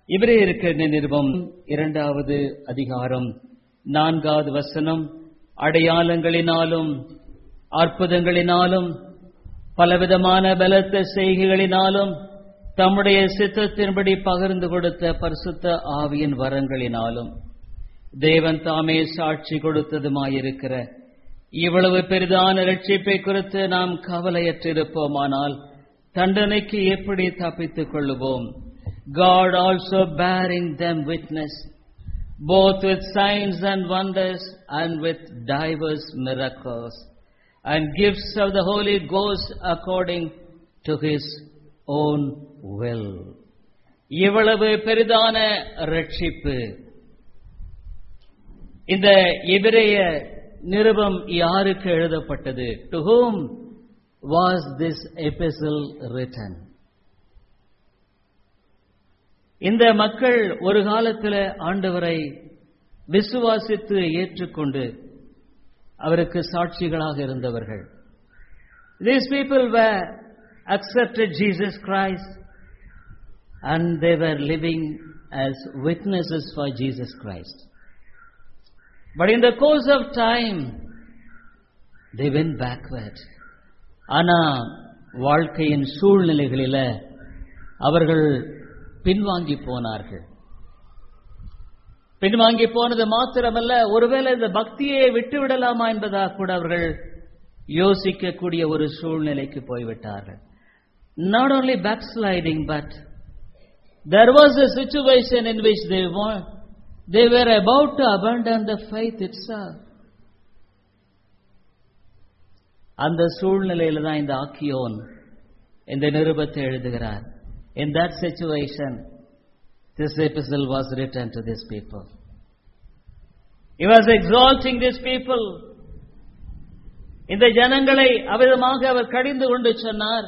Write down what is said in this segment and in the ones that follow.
இவரேருக்கு நிருபம் இரண்டாவது அதிகாரம் நான்காவது வசனம் அடையாளங்களினாலும் அற்புதங்களினாலும் பலவிதமான பலத்த செய்கைகளினாலும் தம்முடைய சித்தத்தின்படி பகிர்ந்து கொடுத்த பரிசுத்த ஆவியின் வரங்களினாலும் தேவன் தாமே சாட்சி கொடுத்ததுமாயிருக்கிற இவ்வளவு பெரிதான ரட்சிப்பை குறித்து நாம் கவலையற்றிருப்போமானால் தண்டனைக்கு எப்படி தப்பித்துக் கொள்ளுவோம் God also bearing them witness, both with signs and wonders and with divers miracles, and gifts of the Holy Ghost according to His own will. இவ்வளவு பெரிதான ரட்சிப்பு இந்த எபிரேய நிருபம் யாருக்கு எழுதப்பட்டது to whom was this epistle written இந்த மக்கள் ஒரு காலத்தில் ஆண்டவரை விசுவாசித்து ஏற்றுக்கொண்டு அவருக்கு சாட்சிகளாக இருந்தவர்கள் These people were accepted Jesus Christ and they were living as witnesses for Jesus Christ. But in the course of time, they went backward. ஆனா வாழ்க்கையின் சூழ்நிலைகளில அவர்கள் பின்வாங்கி போனார்கள் பின்வாங்கி போனது மாத்திரமல்ல ஒருவேளை இந்த பக்தியை விட்டு விடலாமா என்பதாக கூட அவர்கள் யோசிக்கக்கூடிய ஒரு சூழ்நிலைக்கு போய்விட்டார்கள் not only back sliding but there was a situation in which they were they were about to abandon the faith itself அந்த சூழ்நிலையில தான் இந்த ஆக்கியோன் இந்த நிருபத்தை எழுதுகிறார் In that situation, this epistle was written to these people. He was exalting these people. இந்த ஜனங்களை அவிதமாக அவர் கடிந்து கொண்டு சொன்னார்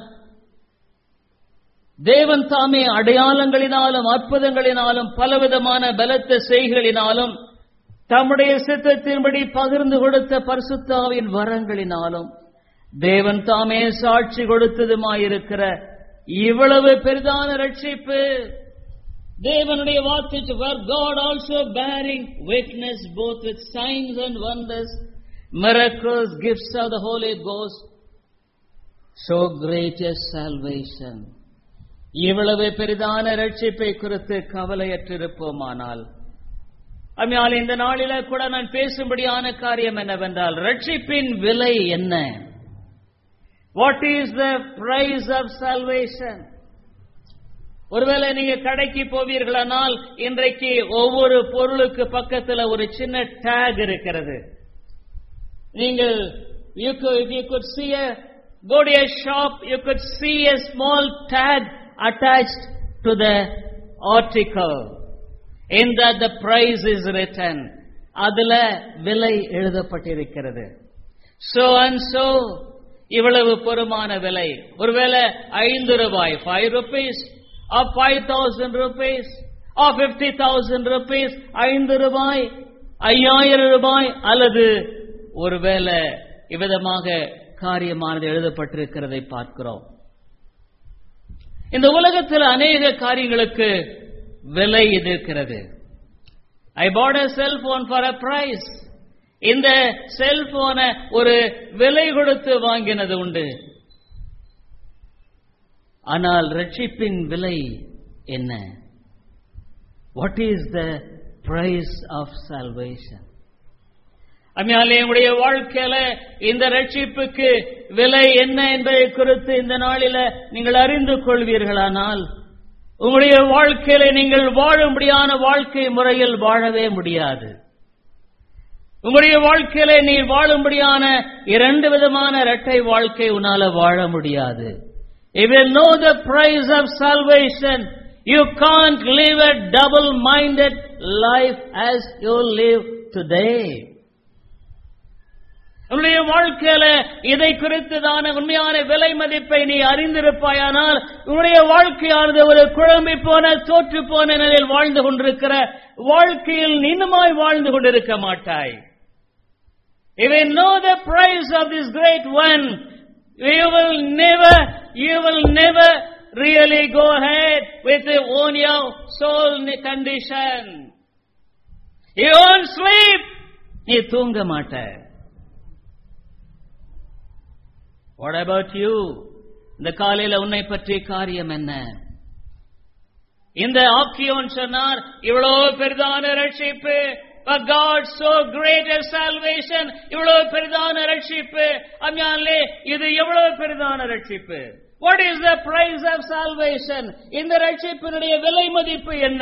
தேவன் தாமே அடையாளங்களினாலும் அற்புதங்களினாலும் பலவிதமான பலத்த செய்களினாலும் தம்முடைய சித்தத்தின்படி பகிர்ந்து கொடுத்த பரிசுத்தாவின் வரங்களினாலும் தேவன் தாமே சாட்சி கொடுத்ததுமாயிருக்கிற இவ்வளவு பெரிதான ரட்சிப்பு தேவனுடைய வார்த்தை were God also bearing witness both with signs and wonders, miracles, gifts of the Holy Ghost, so great a salvation. இவ்வளவு பெரிதான ரட்சிப்பை குறித்து கவலையற்றிருப்போமானால் அம்மையால் இந்த நாளில கூட நான் பேசும்படியான காரியம் என்னவென்றால் ரட்சிப்பின் விலை என்ன what is the price of salvation ஒருவேளை நீங்க கடைக்கு போவீர்களானால் இன்றைக்கு ஒவ்வொரு பொருளுக்கு பக்கத்துல ஒரு சின்ன டேக் இருக்கிறது நீங்கள் you could you could see a go to a shop you could see a small tag attached to the article in that the price is written அதுல விலை எழுதப்பட்டிருக்கிறது so and so இவ்வளவு பொறுமான விலை ஒருவேளை ஐந்து ரூபாய் five rupees of five thousand rupees of fifty thousand rupees ஐந்து ரூபாய் ஐயாயிரம் ரூபாய் அல்லது ஒருவேளை இவ்விதமாக காரியமானது எழுதப்பட்டிருக்கிறதை பார்க்கிறோம் இந்த உலகத்தில் அநேக காரியங்களுக்கு விலை இருக்கிறது I bought a cellphone for a price இந்த செல்போனை ஒரு விலை கொடுத்து வாங்கினது உண்டு ஆனால் ரட்சிப்பின் விலை என்ன what is the price of salvation அம்மையாலே உடைய வாழ்க்கையில இந்த ரட்சிப்புக்கு விலை என்ன என்பதை குறித்து இந்த நாளில நீங்கள் அறிந்து கொள்வீர்களானால் உங்களுடைய வாழ்க்கையில நீங்கள் வாழும்படியான வாழ்க்கை முறையில் வாழவே முடியாது உங்களுடைய வாழ்க்கையில நீ வாழும்படியான இரண்டு விதமான இரட்டை வாழ்க்கை உன்னால வாழ முடியாது If you know the price of salvation, you can't live a double-minded life as you live today. உன்னுடைய வாழ்க்கையில இதை குறித்துதான உண்மையான விலை மதிப்பை நீ அறிந்திருப்பாயானால் உன்னுடைய வாழ்க்கையானது ஒரு குழம்பி போன தோற்று போன நிலையில் வாழ்ந்து கொண்டிருக்கிற வாழ்க்கையில் இன்னுமாய் வாழ்ந்து கொண்டிருக்க மாட்டாய் If you know the price of this great one, you will never, you will never really go ahead with the own your soul condition. You won't sleep. நீ தூங்க மாட்ட What about you? இந்த காலையில உன்னை பற்றிய காரியம் என்ன இந்த ஆக்கியோன் சொன்னார் இவ்வளவு பெரிதான ரட்சிப்பு But God so great a salvation இவ்வளவு பெரிதான ரட்சிப்பு அம்யாலே இது எவ்வளவு பெரிதான ரட்சிப்பு What is the price of salvation இந்த ரட்சிப்பினுடைய விலை மதிப்பு என்ன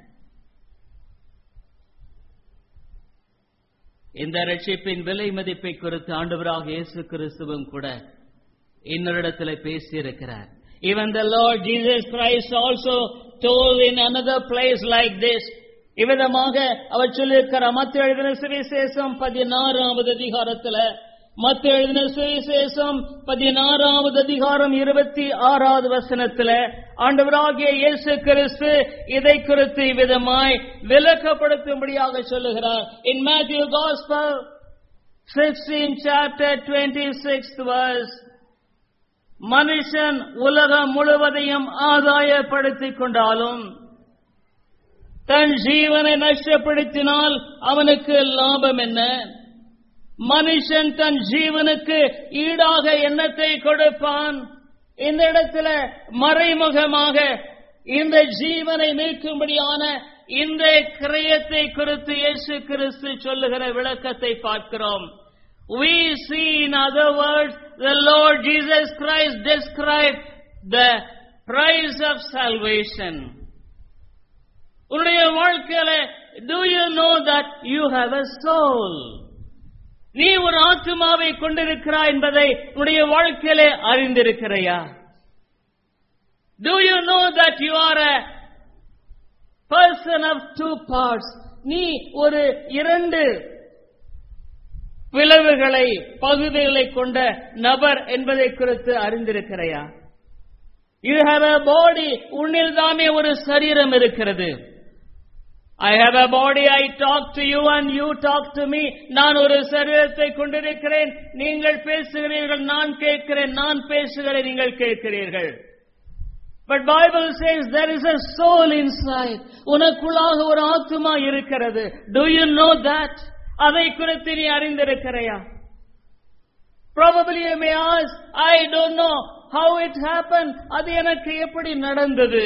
இந்த ரட்சிப்பின் விலை மதிப்பை குறித்து ஆண்டவராக இயேசு கிறிஸ்துவும் கூட இன்னொரு பேசியிருக்கிறார் Even the Lord Jesus Christ also told in another place like this. இவ்விதமாக அவர் சொல்லியிருக்கிற மத்த எழுதின சுவிசேஷம் பதினாறாவது அதிகாரத்துல மத்த எழுதின சுவிசேஷம் பதினாறாவது அதிகாரம் இருபத்தி ஆறாவது வசனத்துல ஆண்டவராகிய இயேசு கிறிஸ்து இதை குறித்து விதமாய் விளக்கப்படுத்தும்படியாக சொல்லுகிறார் in Matthew gospel 16 chapter 26th verse மனுஷன் உலகம் முழுவதையும் ஆதாயப்படுத்திக் கொண்டாலும் தன் ஜீவனை நஷ்டப்படுத்தினால் அவனுக்கு லாபம் என்ன மனுஷன் தன் ஜீவனுக்கு ஈடாக எண்ணத்தை கொடுப்பான் இந்த இடத்துல மறைமுகமாக இந்த ஜீவனை மீட்கும்படியான இந்த கிரயத்தை குறித்து இயேசு கிறிஸ்து சொல்லுகிற விளக்கத்தை பார்க்கிறோம் We see in other words the Lord Jesus Christ describe the price of salvation. உன்னுடைய வாழ்க்கையில do you know that you have a soul? நீ ஒரு ஆத்மாவை கொண்டிருக்கிறாய் என்பதை உன்னுடைய வாழ்க்கையிலே அறிந்திருக்கிறையா Do you know that you are a person of two parts? நீ ஒரு இரண்டு பிளவுகளை பகுதிகளை கொண்ட நபர் என்பதை குறித்து அறிந்திருக்கிறையா யூ ஹாவ் அ பாடி உன்னில் தானே ஒரு சரீரம் இருக்கிறது I have a body I talk to you and you talk to me நான் ஒரு சரீரத்தை கொண்டிருக்கிறேன் நீங்கள் பேசுகிறீர்கள் நான் கேட்கிறேன் நான் பேசுகிறேன் நீங்கள் கேட்கிறீர்கள் but Bible says there is a soul inside உனக்குள்ளாக ஒரு ஆத்மா இருக்கிறது டு யூ நோ தட் அதை குறித்து நீ அறிந்திருக்கிறையா Probably you may ask, I don't know how it happened. அது எனக்கு எப்படி நடந்தது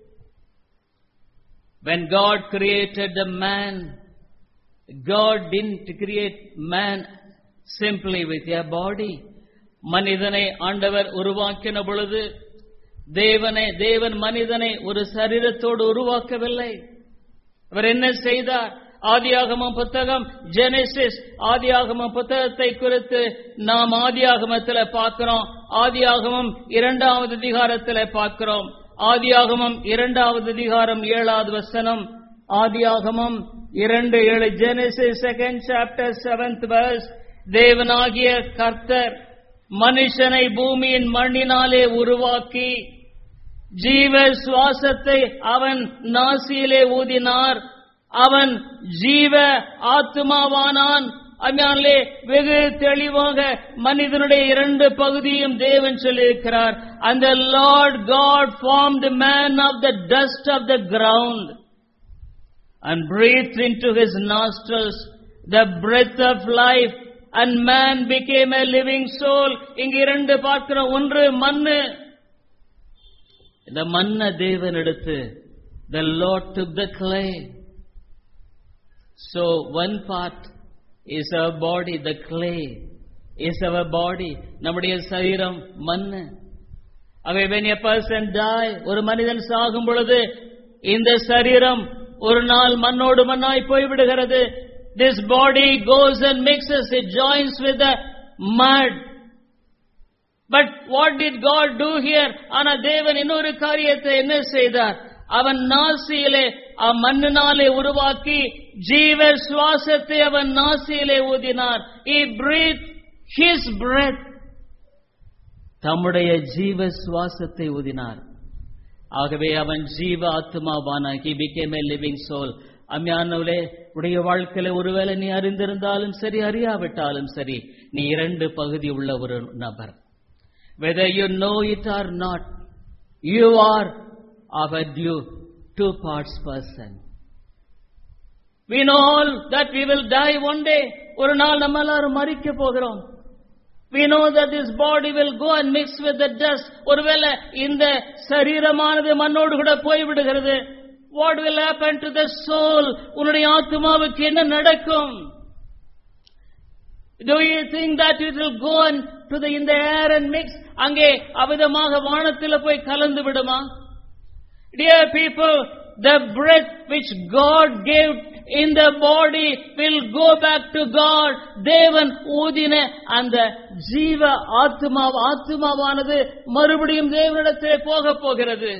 When God created the man, God didn't create man simply with a body. மனிதனை ஆண்டவர் உருவாக்கின பொழுது தேவனை தேவன் மனிதனை ஒரு சரீரத்தோடு உருவாக்கவில்லை அவர் என்ன செய்தார் ஆதியாகமம் புத்தகம் ஜெனசிஸ் ஆதியாகமம் புத்தகத்தை குறித்து நாம் ஆதியாகமத்தில் பார்க்கிறோம் ஆதியாகமம் இரண்டாவது அதிகாரத்தில் பார்க்கிறோம் ஆதியாகமம் இரண்டாவது அதிகாரம் ஏழாவது வசனம் ஆதியாகமம் இரண்டு ஏழு Genesis second chapter seventh verse தேவனாகிய கர்த்தர் மனுஷனை பூமியின் மண்ணினாலே உருவாக்கி ஜீவ சுவாசத்தை அவன் நாசியிலே ஊதினார் அவன் ஜீவ ஆத்மாவானான் அம்மாலே வெகு தெளிவாக மனிதனுடைய இரண்டு பகுதியும் தேவன் சொல்லியிருக்கிறார் அந்த Lord God form the man of the dust of the ground and breathed into his nostrils the breath of life and man became a living soul இங்கு இரண்டு பார்க்கிற ஒன்று மண்ணு இந்த மண்ண தேவன் எடுத்து the Lord took the clay so one part is our body the clay is our body நம்முடைய சரீரம் மண்ணு அவை when a person die ஒரு மனிதன் சாகும் பொழுது இந்த சரீரம் ஒரு நாள் மண்ணோடு மண்ணாய் போய்விடுகிறது this body goes and mixes it joins with the mud but what did god do here ஆனா தேவன் இன்னொரு காரியத்தை என்ன செய்தார் அவன் நாசியிலே மண்ணினாலே உருவாக்கி ஜீவ சுவாசத்தை அவன் நாசியிலே ஊதினார் he breathed his breath தம்முடைய ஜீவ சுவாசத்தை ஊதினார் ஆகவே அவன் ஜீவ ஆத்மாவான he became a living soul அம்யானவளே உடைய வாழ்க்கையில ஒருவேளை நீ அறிந்திருந்தாலும் சரி அறியாவிட்டாலும் சரி நீ இரண்டு பகுதி உள்ள ஒரு நபர் whether you know it or not You are of a due two parts person. We know all that we will die one day. ஒரு நாள் நம்ம எல்லாரும் மறிக்க போகிறோம் We know that this body will go and mix with the dust. ஒருவேளை இந்த சரீரமானது மண்ணோடு கூட போய்விடுகிறது. What will happen to the soul? உன்னுடைய ஆத்மாவுக்கு என்ன நடக்கும்? Do you think that it will go and to the in the air and mix? அங்கே அவிதமாக வானத்தில் போய் கலந்து விடுமா? Dear people, the breath which God gave in the body will go back to God. தேவன் ஊதின அந்த ஜீவ ஆத்மா ஆத்மாவானது மறுபடியும் தேவனிடத்திலே போக போகிறது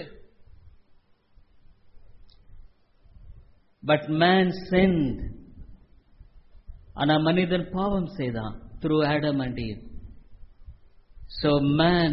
பட் மேன் sinned ஆனா மனிதன் பாவம் செய்தான் through Adam and Eve So man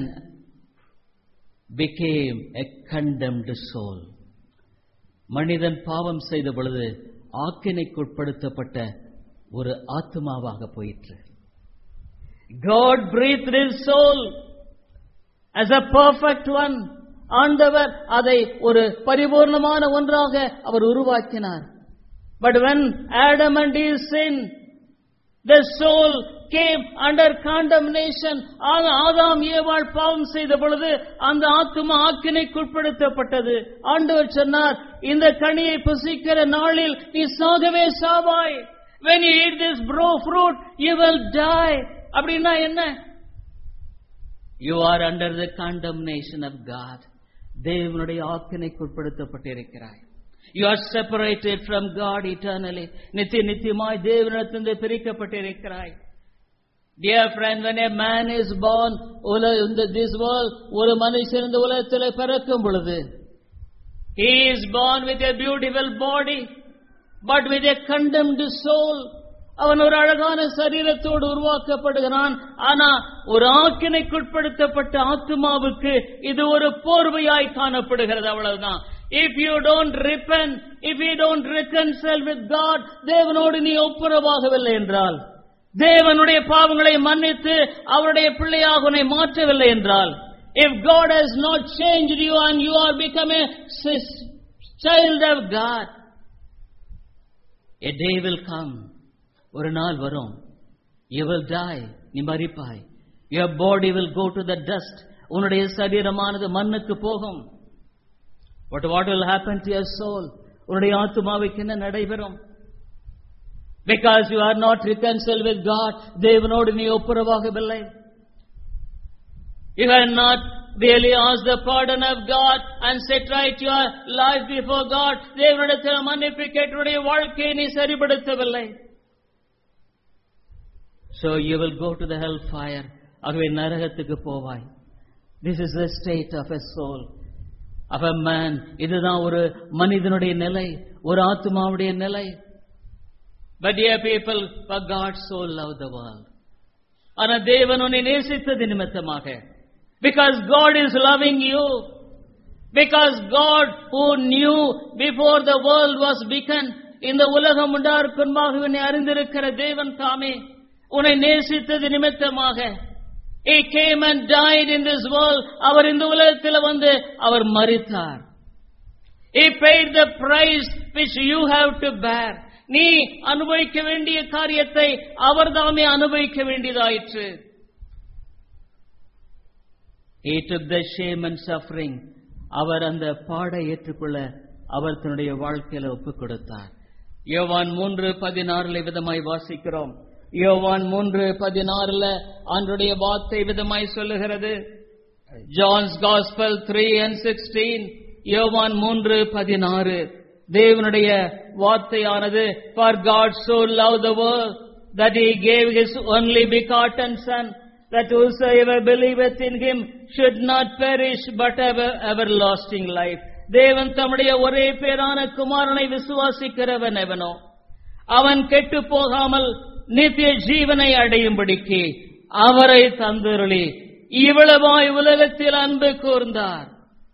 became a condemned soul. மனிதன் பாவம் செய்த பொழுது ஆக்கினைக்குட்படுத்தப்பட்ட ஒரு ஆத்மாவாக போயிற்று God breathed his soul as a perfect one. ஆண்டவர் அதை ஒரு பரிபூர்ணமான ஒன்றாக அவர் உருவாக்கினார் but when Adam and Eve sinned, the soul came under condemnation. ஆக ஆதாம் ஏவாள் பாவம் செய்த பொழுது அந்த ஆத்துமா ஆக்கினைக்குட்படுத்தப்பட்டது ஆண்டவர் சொன்னார் இந்த கனியை புசிக்கிற நாளில் நீ சாகவே சாவாய் when you eat this bro fruit you will die அப்படின்னா என்ன you are under the condemnation of god தேவனுடைய ஆக்கினைக்குட்படுத்தப்பட்டிருக்கிறாய் You are separated from God eternally. நித்திய நித்தியமாய் தேவனிடத்திலிருந்து பிரிக்கப்பட்டிருக்கிறாய் Dear friend, when a man is born உல இந்த this world ஒரு மனுஷன் இந்த உலகத்தில் பிறக்கும் பொழுது he is born with a beautiful body but with a condemned soul அவன் ஒரு அழகான சரீரத்தோடு உருவாக்கப்படுகிறான் ஆனா ஒரு ஆக்கினைக்குட்படுத்தப்பட்ட ஆத்மாவுக்கு இது ஒரு போர்வையாய் காணப்படுகிறது அவ்வளவுதான் if you don't repent if you don't reconcile with God தேவனோடு நீ ஒப்புரவாகவில்லை என்றால் தேவனுடைய பாவங்களை மன்னித்து அவருடைய பிள்ளையாக உன்னை மாற்றவில்லை என்றால் if God has not changed you and you are become a sis- child of God a day will come ஒரு நாள் வரும் you will die நீ மரிப்பாய் your body will go to the dust உன்னுடைய சரீரமானது மண்ணுக்கு போகும் but what will happen to your soul உன்னுடைய ஆத்துமாவுக்கு என்ன நடைபெறும் because you are not reconciled with God தேவனோடு நீ ஒப்புரவாகவில்லை you have not really asked the pardon of God and set right your life before God தேவனிடத்தில் மன்னிப்பு கேட்டுடைய வாழ்க்கையை நீ சரிபடுத்தவில்லை so you will go to the hell fire ஆகவே நரகத்துக்கு போவாய் this is the state of a soul of a man இதுதான் ஒரு மனிதனுடைய நிலை ஒரு ஆத்மாவுடைய நிலை but dear people for God so loved the world ஆனா தேவன் உன்னை நேசித்தது நிமித்தமாக because God is loving you because God who knew before the world was begun இந்த உலகம் உண்டாருக்கு முன்பாக உன்னை அறிந்திருக்கிற தேவன் தாமே உன்னை நேசித்தது நிமித்தமாக He came and died in this world. அவர் இந்த உலகத்தில் வந்து அவர் மரித்தார். He paid the price which you have to bear. நீ அனுபவிக்க வேண்டிய காரியத்தை அவர் தாமே அனுபவிக்க வேண்டியதாயிற்று. He took the shame and suffering. அவர் அந்த பாடை ஏற்றுக்கொள்ள அவர் தன்னுடைய வாழ்க்கையில ஒப்புக் கொடுத்தார். யோவான் மூன்று பதினாறுல விதமாய் வாசிக்கிறோம். யோவான் மூன்று பதினாறுல ஆண்டுடைய வார்த்தை விதமாய் சொல்லுகிறது John's gospel three and sixteen யோவான் மூன்று பதினாறு தேவனுடைய வார்த்தையானது for God so love the world that he gave his only begotten son that whosoever believeth in him should not perish but have a everlasting life தேவன் தம்முடைய ஒரே பேரான குமாரனை விசுவாசிக்கிறவன் எவனோ அவன் கெட்டு போகாமல் நித்திய ஜீவனை அடையும்படிக்கு அவரை தந்தருளி இவ்வளவாய் உலகத்தில் அன்பு கூர்ந்தார்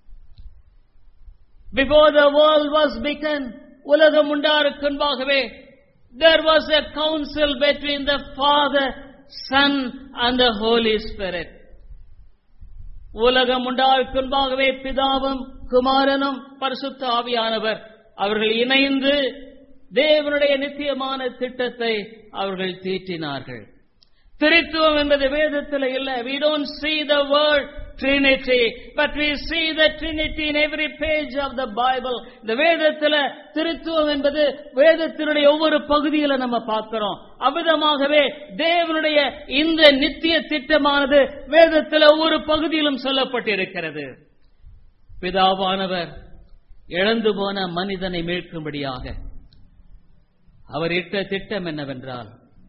before the world was began உலகம் உண்டாருக்கு முன்பாகவே there was a council between the father son and the holy spirit உலகம் உண்டாவுக்கு முன்பாகவே பிதாவும் குமாரனும் பரிசுத்த ஆவியானவர் அவர்கள் இணைந்து தேவனுடைய நித்தியமான திட்டத்தை அவர்கள் தீட்டினார்கள் திருத்துவம் என்பது வேதத்தில் இல்ல we don't see the word trinity but we see the trinity in every page of the bible இந்த வேதத்துல திருத்துவம் என்பது வேதத்தினுடைய ஒவ்வொரு பகுதியில நம்ம பார்க்கிறோம் அவ்விதமாகவே தேவனுடைய இந்த நித்திய திட்டமானது வேதத்தில் ஒவ்வொரு பகுதியிலும் சொல்லப்பட்டிருக்கிறது பிதாவானவர் இழந்து போன மனிதனை மீட்கும்படியாக அவர் இட்ட திட்டம் என்னவென்றால்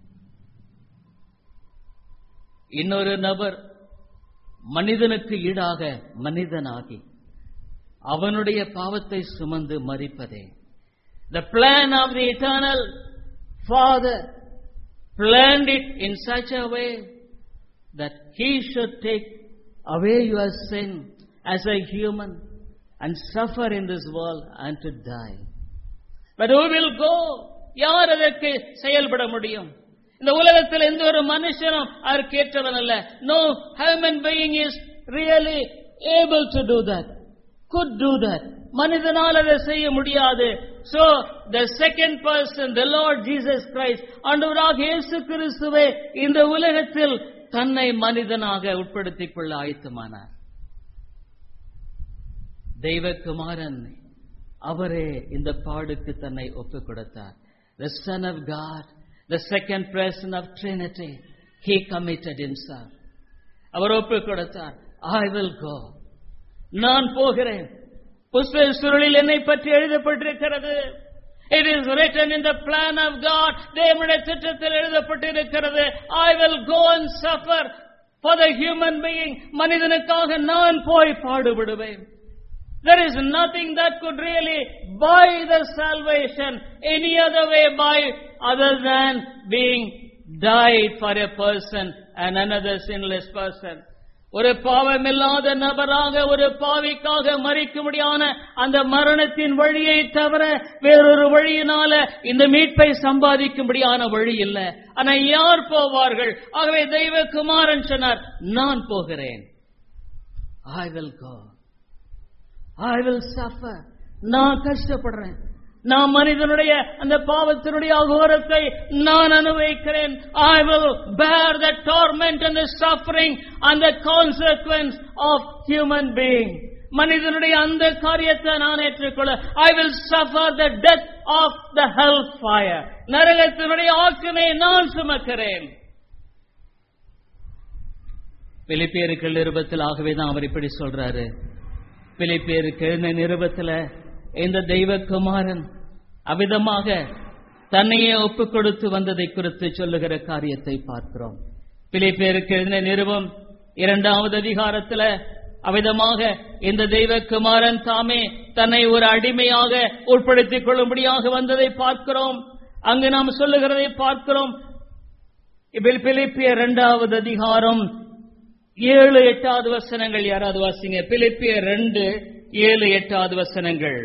இன்னொரு நபர் மனிதனுக்கு ஈடாக மனிதனாகி அவனுடைய பாவத்தை சுமந்து மறிப்பதே the plan of the eternal father planned it in such a way that he should take away your sin as a human and suffer in this world and to die. But who will go? யார் அதற்கு செயல்பட முடியும் இந்த உலகத்தில் எந்த ஒரு மனுஷனும் அதற்கு ஏற்றவன் அல்ல no human being is really able to do that good do that மனிதனால் அதை செய்ய முடியாது so the second person the Lord Jesus Christ ஆண்டவராக இயேசு கிறிஸ்துவே இந்த உலகத்தில் தன்னை மனிதனாக உட்படுத்திக் கொள்ள ஆயத்தமானார் தெய்வகுமாரன் அவரே இந்த பாடுக்கு தன்னை ஒப்புக் கொடுத்தார் the son of God the second person of Trinity he committed himself அவர் ஒப்புக் கொடுத்தார் ஐ வில் கோ நான் போகிறேன் புஸ்தக சுருளில் என்னை பற்றி எழுதப்பட்டிருக்கிறது It is written in the plan of God. தேவனுடைய திட்டத்தில் எழுதப்பட்டிருக்கிறது I will go and suffer for the human being. மனிதனுக்காக நான் போய் பாடுபடுவேன் There is nothing that could really buy the salvation any other way by other than being died for a person and another sinless person. ஒரு பாவமில்லாத நபராக ஒரு பாவிக்காக மறிக்கும்படியான அந்த மரணத்தின் வழியை தவிர வேறொரு வழியினால இந்த மீட்பை சம்பாதிக்கும்படியான வழி இல்லை ஆனா யார் போவார்கள் ஆகவே தெய்வ குமாரன் சொன்னார் நான் போகிறேன் I will go I will suffer நான் கஷ்டப்படுறேன் நான் மனிதனுடைய அந்த பாவத்தினுடைய அகோரத்தை நான் அனுபவிக்கிறேன் I will bear the torment and suffering அந்த கான்சிக்வன்ஸ் ஆஃப் ஹியூமன் பீயிங் மனிதனுடைய அந்த காரியத்தை நான் ஏற்றுக்கொள்ள I will suffer the death of the hell fire நரகத்தினுடைய ஆக்கினை நான் சுமக்கிறேன் பிலிப்பியருக்கு நிருபத்தில் ஆகவே தான் அவர் இப்படி சொல்றாரு பிலிப்பியருக்கு நிருபத்துல இந்த தெய்வ குமாரன் அவிதமாக தன்னையே ஒப்புக் கொடுத்து வந்ததை குறித்து சொல்லுகிற காரியத்தை பார்க்கிறோம் பிலிப்பியருக்கு எழுதின நிருபம் இரண்டாவது அதிகாரத்துல அவிதமாக இந்த தெய்வ குமாரன் தாமே தன்னை ஒரு அடிமையாக உட்படுத்திக் கொள்ளும்படியாக வந்ததை பார்க்கிறோம் அங்கு நாம் சொல்லுகிறதை பார்க்கிறோம் இதில் பிலிப்பிய இரண்டாவது அதிகாரம் ஏழு எட்டாவது வசனங்கள் யாராவது வாசிங்க பிலிப்பிய ரெண்டு ஏழு எட்டாவது வசனங்கள்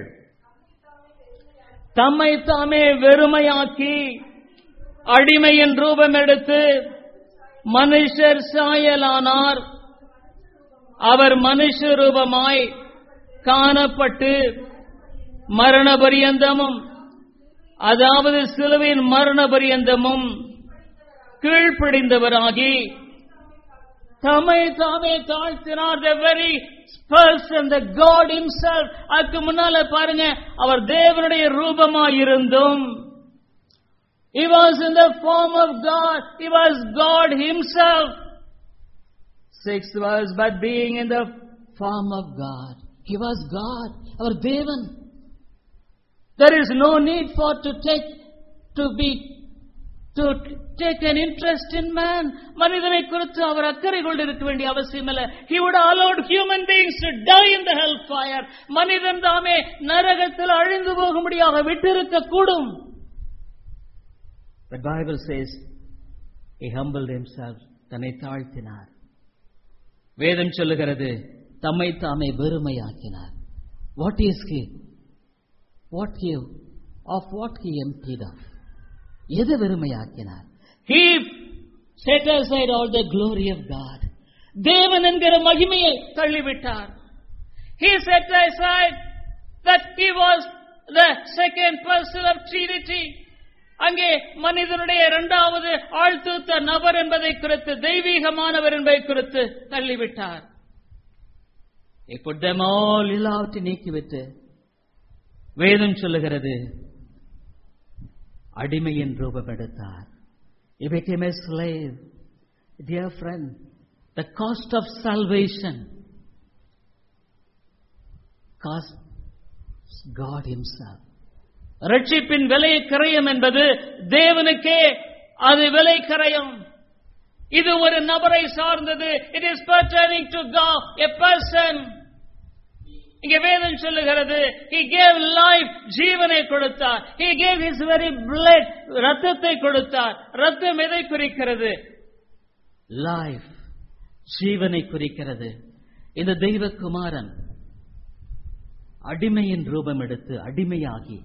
தம்மை தாமே வெறுமையாக்கி அடிமையின் ரூபம் எடுத்து மனுஷர் சாயலானார் அவர் மனுஷ ரூபமாய் காணப்பட்டு மரண பரியந்தமும் அதாவது சிலுவையின் மரண பரியந்தமும் கீழ்ப்படிந்தவராகி தம்மை தாமே தாழ்த்தினார் the very person the God himself அதுக்கு முன்னால பாருங்க அவர் தேவனுடைய ரூபமாயிருந்தும் He was in the form of God. He was God himself. Sixth verse, but being in the form of God. He was God, our Devan. There is no need for to take, to be to take an interest in man மனிதனை குறித்து அவர் அக்கறை கொண்டிருக்க வேண்டிய அவசியம் இல்ல he would have allowed human beings to die in the hell fire மனிதன் தாமே நரகத்தில் அழிந்து போகும்படியாக விட்டிருக்க கூடும் The Bible says he humbled himself தன்னை தாழ்த்தினார் வேதம் சொல்லுகிறது தம்மை தாமே வெறுமையாக்கினார் what is he what he of what he emptied of எது வெறுமையாக்கினார் He set aside all the glory of God. தேவன் என்கிற மகிமையை தள்ளிவிட்டார் He set aside that he was the second person of Trinity. அங்கே மனிதனுடைய இரண்டாவது ஆழ்த்தூத்த நபர் என்பதை குறித்து தெய்வீகமானவர் என்பதை குறித்து தள்ளிவிட்டார் He put them all எல்லாவற்றை நீக்கிவிட்டு வேதம் சொல்லுகிறது அடிமையின் ரூபம் எடுத்தார் He became a slave. Dear friend, the cost of salvation cost God Himself. ரட்சிப்பின் விலை கரையும் என்பது தேவனுக்கே அது விலை கரையும் இது ஒரு நபரை சார்ந்தது it is pertaining to God a person இங்க வேதம் சொல்லுகிறது he gave life ஜீவனை கொடுத்தார் he gave his very blood ரத்தத்தை கொடுத்தார் ரத்தம் எதை குறிக்கிறது லைஃப் ஜீவனை குறிக்கிறது இந்த தெய்வகுமாரன் அடிமையின் ரூபம் எடுத்து அடிமையாகி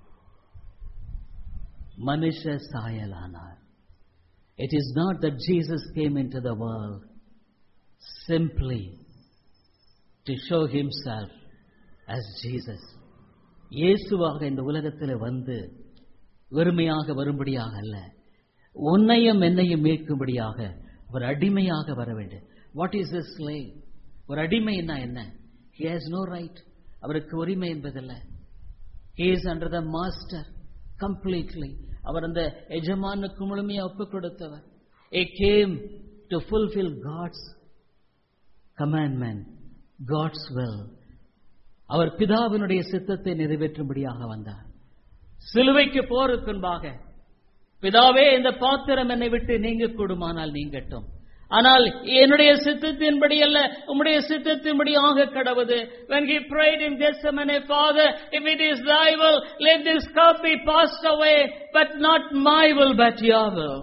மனுஷ சாயலானார் it is not that Jesus came into the world simply to show himself as Jesus இயேசுவாக இந்த உலகத்தில் வந்து வெறுமையாக வரும்படியாக அல்ல உன்னையும் என்னையும் மீட்கும்படியாக ஒரு அடிமையாக வர வேண்டும் வாட் இஸ் திஸ் ஸ்லேவ் ஒரு அடிமைன்னா என்ன ஹி ஹேஸ் நோ ரைட் அவருக்கு உரிமை என்பதில்லை he is under the master completely அவர் அந்த எஜமானுக்கு முழுமையாக ஒப்புக் கொடுத்தவர் he came to fulfil God's commandment God's will அவர் பிதாவினுடைய சித்தத்தை நிறைவேற்றும்படியாக வந்தார் சிலுவைக்கு போருக்கு முன்பாக பிதாவே இந்த பாத்திரம் என்னை விட்டு நீங்க கூடுமானால் நீங்கட்டும் ஆனால் என்னுடைய சித்தத்தின்படி அல்ல உம்முடைய சித்தத்தின்படி ஆக கடவுது when he prayed in Gethsemane father if it is thy will let this cup be passed away but not my will but your will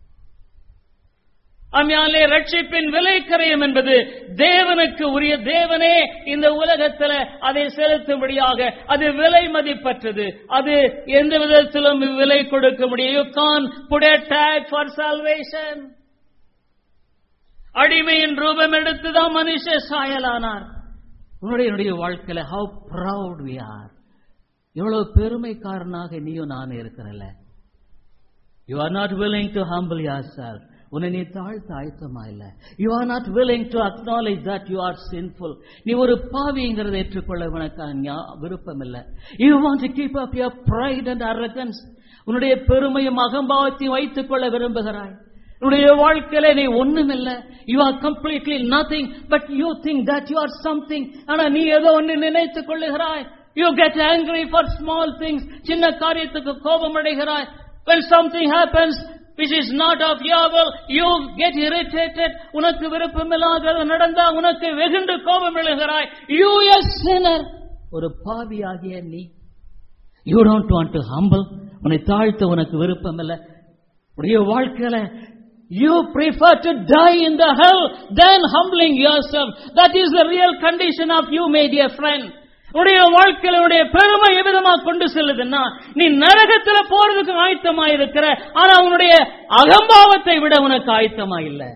அம்மையாலே ரட்சிப்பின் விலை கரையும் என்பது தேவனுக்கு உரிய தேவனே இந்த உலகத்துல அதை செலுத்தும்படியாக அது விலை மதிப்பற்றது அது எந்த விதத்திலும் விலை கொடுக்க முடியும் you can't put tag for salvation அடிமையின் ரூபம் எடுத்துதான் மனுஷ சாயலானார் உன்னுடைய என்னுடைய வாழ்க்கையில ஹவு ப்ரௌட் வி ஆர் எவ்வளவு பெருமைக்காரனாக நீயும் நான் இருக்கிறல்ல you are not willing to humble yourself உன்னை நீ தாழ்த்த ஆயத்தமா இல்ல you are not willing to acknowledge that you are sinful நீ ஒரு பாவிங்கிறதை ஏற்றுக்கொள்ள உனக்கு ஞா- விருப்பம் இல்ல you want to keep up your pride and arrogance உன்னுடைய பெருமையும் அகம்பாவத்தையும் வைத்துக் கொள்ள விரும்புகிறாய் உன்னுடைய வாழ்க்கையில நீ ஒண்ணுமில்ல you are completely nothing but you think that you are something ஆனா நீ ஏதோ ஒன்று நினைத்துக் கொள்ளுகிறாய் you get angry for small things சின்ன காரியத்துக்கு கோபம் அடைகிறாய் when something happens which is not of your will you get irritated உனக்கு விருப்பமில்லாதது நடந்தா உனக்கு வெகுண்டு கோபம் எழுகிறாய் you a sinner ஒரு பாவியாகிய நீ you don't want to humble உன்னை தாழ்த்த உனக்கு விருப்பம் இல்லை உடைய வாழ்க்கையில you prefer to die in the hell than humbling yourself that is the real condition of you my dear friend உடைய வாழ்க்கையில உடைய பெருமை எவ்விதமா கொண்டு செல்லுதுன்னா நீ நரகத்துல போறதுக்கு ஆயத்தமா இருக்கிற ஆனா உன்னுடைய அகம்பாவத்தை விட உனக்கு ஆயத்தமா இல்லை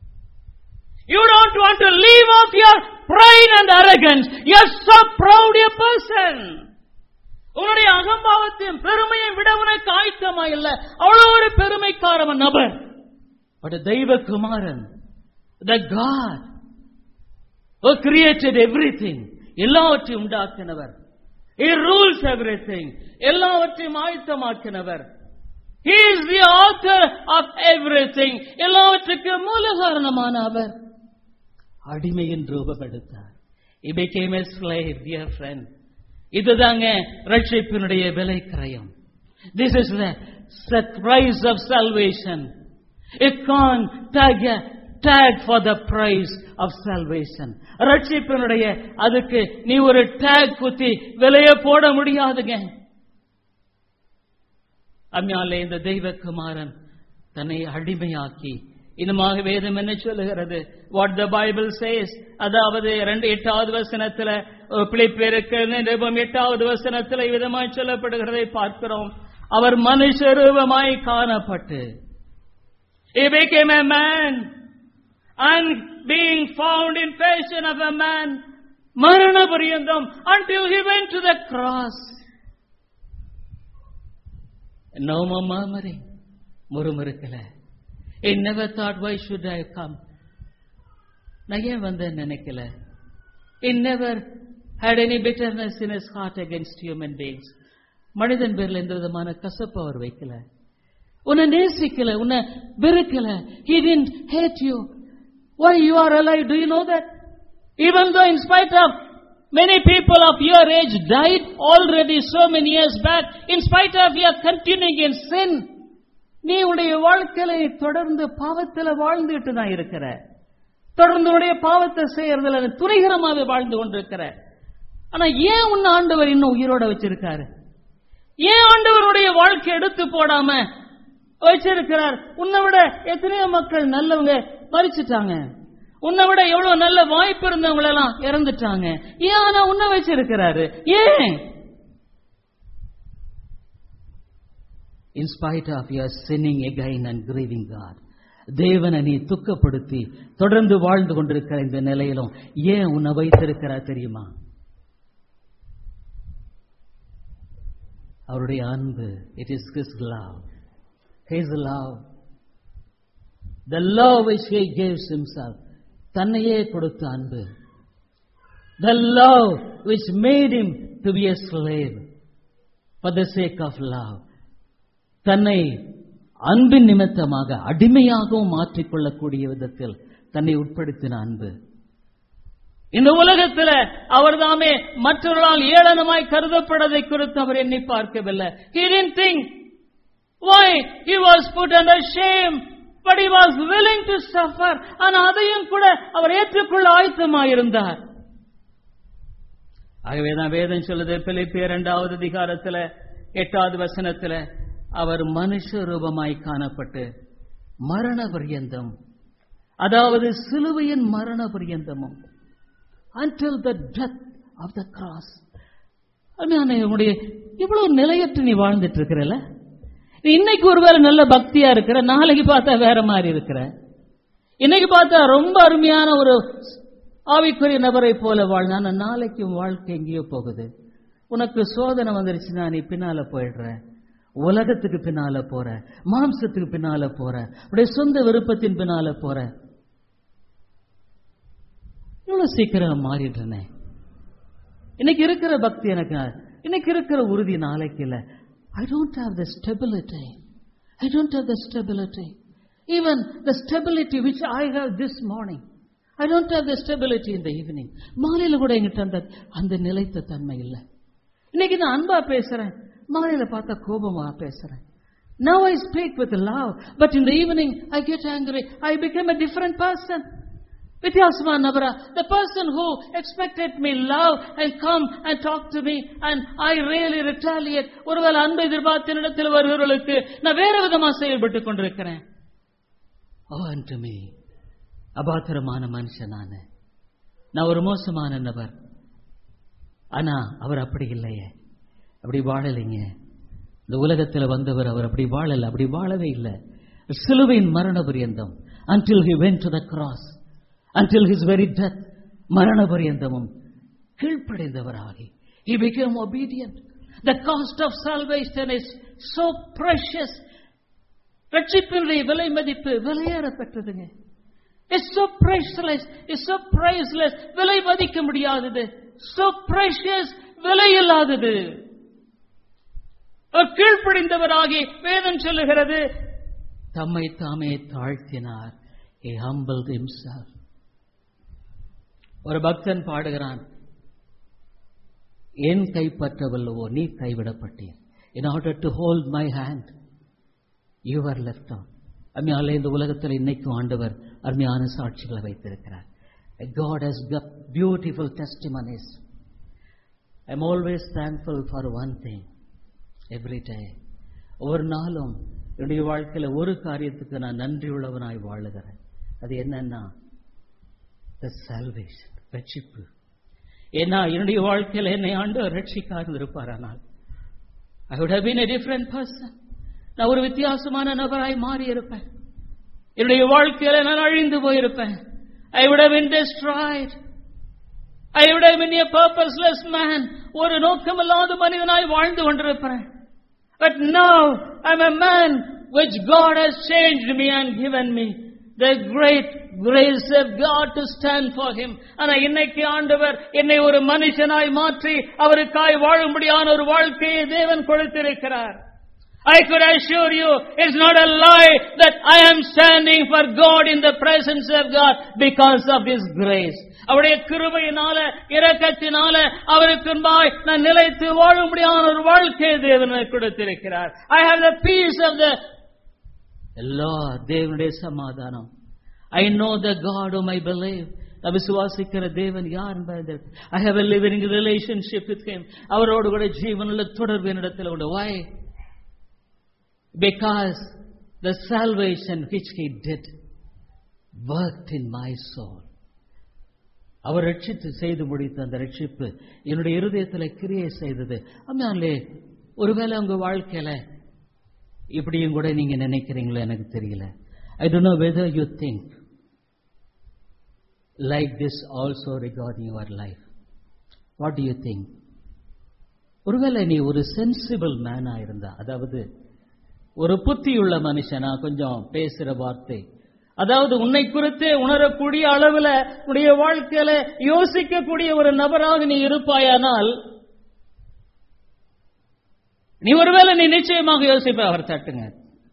You don't want to leave off your pride and arrogance. You're so proud a person. உன்னுடைய அகம்பாவத்தையும் பெருமையும் விட உனக்கு ஆயத்தமா இல்ல அவ்வளவு ஒரு பெருமைக்காரவன் நபர் பட் தெய்வ குமாரன் the God created everything எல்லாவற்றையும் உண்டாக்கினவர் He rules everything. எல்லாவற்றையும் ஆயத்தமாக்கினவர் He is the author of everything. எல்லாவற்றுக்கும் மூல காரணமான அவர் அடிமையின் ரூபம் எடுத்தார் He became a slave, dear friend. இதுதாங்க ரட்சிப்பினுடைய விலை கிரயம் This is the the price of salvation. You can't tag a tag for the price of salvation. ரட்சிப்பினுடைய அதுக்கு நீ ஒரு டேக் குத்தி விலைய போட முடியாதுங்க அம்மையாலே இந்த தெய்வகுமாரன் தன்னை அடிமையாக்கி இன்னுமாக வேதம் என்ன சொல்லுகிறது வாட் த பைபிள் சேஸ் அதாவது இரண்டு எட்டாவது வசனத்துல ஒரு பிழைப்பேருக்கு நிருபம் எட்டாவது வசனத்துல விதமாய் சொல்லப்படுகிறதை பார்க்கிறோம் அவர் மனுஷ ரூபமாய் காணப்பட்டு He became a man and being found in fashion of a man, மரண பரியந்தம் until he went to the cross. No more murmuring, முறுமுறுக்கல. He never thought, why should I come? நான் ஏன் வந்தேன்னு நினைக்கல. He never had any bitterness in his heart against human beings. மனிதன் பேர்ல எந்த விதமான கசப்பு அவர் வைக்கல உன்னை நேசிக்கல உன்னை வெறுக்கல he didn't hate you why you are alive do you know that even though in spite of many people of your age died already so many years back in spite of your continuing in sin நீ உடைய வாழ்க்கையில நீ தொடர்ந்து பாவத்துல வாழ்ந்துட்டு தான் இருக்கிற தொடர்ந்து உடைய பாவத்தை செய்யறதுல நீ துணிகரமாவே வாழ்ந்து கொண்டிருக்கிற ஆனா ஏன் உன்னை ஆண்டவர் இன்னும் உயிரோட வச்சிருக்காரு ஏன் ஆண்டவருடைய வாழ்க்கை எடுத்து போடாம வச்சிருக்கிறார் உன்னை விட எத்தனையோ மக்கள் நல்லவங்க மறிச்சிட்டாங்க உன்னை விட எவ்வளவு நல்ல வாய்ப்பு இருந்தவங்க எல்லாம் இறந்துட்டாங்க ஏன் ஆனா உன்னை வச்சிருக்கிறாரு ஏன் in spite of your sinning again and grieving God தேவனை நீ துக்கப்படுத்தி தொடர்ந்து வாழ்ந்து கொண்டிருக்கிற இந்த நிலையிலும் ஏன் உன்னை வைத்திருக்கிறா தெரியுமா அவருடைய அன்பு it is his love his love the love which he gives himself தன்னையே கொடுத்த அன்பு the love which made him to be a slave for the sake of love தன்னை அன்பின் நிமித்தமாக அடிமையாகவும் மாற்றிக்கொள்ளக்கூடிய விதத்தில் தன்னை உட்படுத்தின அன்பு இந்த உலகத்தில் அவர் தாமே மற்றவர்களால் ஏளனமாய் கருதப்படதை குறித்து அவர் எண்ணி பார்க்கவில்லை he didn't think why he was put under shame but he was willing to suffer ஆனா அதையும் கூட அவர் ஏற்றுக்கொள்ள ஆயத்தமாயிருந்தார் ஆகவேதான் வேதம் சொல்லுது பிலிப்பு இரண்டாவது அதிகாரத்துல எட்டாவது வசனத்துல அவர் மனுஷ ரூபமாய் காணப்பட்டு மரண பரியந்தம் அதாவது சிலுவையின் மரண பரியந்தமும் until the death of the cross உன்னுடைய இவ்வளவு நிலையற்று நீ வாழ்ந்துட்டு இருக்கிறல இன்னைக்கு ஒருவேளை நல்ல பக்தியா இருக்கிற நாளைக்கு பார்த்தா வேற மாதிரி இருக்கிற இன்னைக்கு பார்த்தா ரொம்ப அருமையான ஒரு ஆவிக்குரிய நபரை போல வாழ்னா நாளைக்கு வாழ்க்கை எங்கேயோ போகுது உனக்கு சோதனை வந்துருச்சுன்னா நீ பின்னால போயிடுற உலகத்துக்கு பின்னால போற மாம்சத்துக்கு பின்னால போற உடைய சொந்த விருப்பத்தின் பின்னால போற இவ்வளவு சீக்கிரம் மாறிடுறனே இன்னைக்கு இருக்கிற பக்தி எனக்கு இன்னைக்கு இருக்கிற உறுதி நாளைக்கு இல்ல I don't have the stability I don't have the stability even the stability which I have this morning I don't have the stability இந்த ஈவினிங் மாலையில கூட எங்கிட்ட அந்த அந்த நிலைத்த தன்மை இல்லை இன்னைக்கு நான் அன்பா பேசுறேன் மாலையில பார்த்தா கோபமா பேசுறேன் Now I speak with love, but in the evening I get angry. I become a different person. வித்தியாசமா நபரா the person who expected me love and come and talk to me and I really retaliate ஒருவேளை அன்பை எதிர்பார்த்த இடத்தில் வருகிறவர்களுக்கு நான் வேற விதமா செயல்பட்டு கொண்டிருக்கிறேன் ஓ to me அபாத்திரமான மனுஷன் நானு நான் ஒரு மோசமான நபர் ஆனா அவர் அப்படி இல்லையே அப்படி வாழலைங்க இந்த உலகத்தில் வந்தவர் அவர் அப்படி வாழல அப்படி வாழவே இல்லை சிலுவையின் மரண பரியந்தம் until he went to the cross until his very death மரண பரியந்தமும் கீழ்ப்படைந்தவராகி he became obedient the cost of salvation is so precious ரட்சிப்பினுடைய விலை மதிப்பு விலையேறப்பட்டதுங்க It's so priceless, it's so priceless, விலை மதிக்க முடியாதது so precious, விலையில்லாதது கீழ்ப்படிந்தவராகி வேதம் சொல்லுகிறது தம்மை தாமே தாழ்த்தினார் he humbled himself ஒரு பக்தன் பாடுகிறான் என் கைப்பற்றவல்லவோ நீ கைவிடப்பட்டீர் in order to hold my hand you were left out அருமையால இந்த உலகத்தில் இன்னைக்கும் ஆண்டவர் அருமையான சாட்சிகளை வைத்திருக்கிறார் God has got beautiful testimonies I'm always thankful for one thing every day ஒவ்வொரு நாளும் என்னுடைய வாழ்க்கையில ஒரு காரியத்துக்கு நான் நன்றி உள்ளவனாய் வாழுகிறேன் அது என்னன்னா the salvation ரட்சிப்பு ஏன்னா என்னுடைய வாழ்க்கையில என்னை ஆண்டு ரட்சிக்காது இருப்பாரானால் I would have been a different person நான் ஒரு வித்தியாசமான நபராய் மாறி இருப்பேன் என்னுடைய வாழ்க்கையில நான் அழிந்து போயிருப்பேன் ஐ would have been destroyed I would have been a purposeless man ஒரு நோக்கமில்லாத மனிதனாய் வாழ்ந்து கொண்டிருப்பேன் but now I'm a man which God has changed me and given me the great grace of God to stand for him ஆனா இன்னைக்கு ஆண்டவர் என்னை ஒரு மனுஷனாய் மாற்றி அவருக்காய் வாழும்படியான ஒரு வாழ்க்கையை தேவன் கொடுத்திருக்கிறார் I could assure you, it's not a lie that I am standing for God in the presence of God because of His grace. அவருடைய கிருபையினால இரக்கத்தினால அவருக்கு முன்பாய் நான் நிலைத்து வாழும்படியான ஒரு வாழ்க்கையை தேவன் எனக்கு கொடுத்திருக்கிறார் I have the peace of the Lord தேவனுடைய சமாதானம் I know the God whom I believe நான் விசுவாசிக்கிற தேவன் யார் என்பதை I have a living relationship with him அவரோடு கூட ஜீவனுள்ள தொடர்பு என்னிடத்தில் உண்டு why because the salvation which he did worked in my soul அவர் ரட்சித்து செய்து முடித்த அந்த ரட்சிப்பு என்னுடைய இருதயத்தில் கிரியை செய்தது அதனாலே ஒருவேளை உங்க வாழ்க்கையில இப்படியும் கூட நீங்க நினைக்கிறீங்களோ எனக்கு தெரியல I don't know whether you think like this also regarding your life what do you think ஒருவேளை நீ ஒரு சென்சிபிள் மேனா இருந்தா அதாவது ஒரு புத்தியுள்ள மனுஷனா கொஞ்சம் பேசுற வார்த்தை அதாவது உன்னை குறித்து உணரக்கூடிய அளவுல உன்னுடைய வாழ்க்கையில யோசிக்கக்கூடிய ஒரு நபராக நீ இருப்பாயானால் நீ ஒருவேளை நீ நிச்சயமாக யோசிப்ப அவர் தட்டுங்க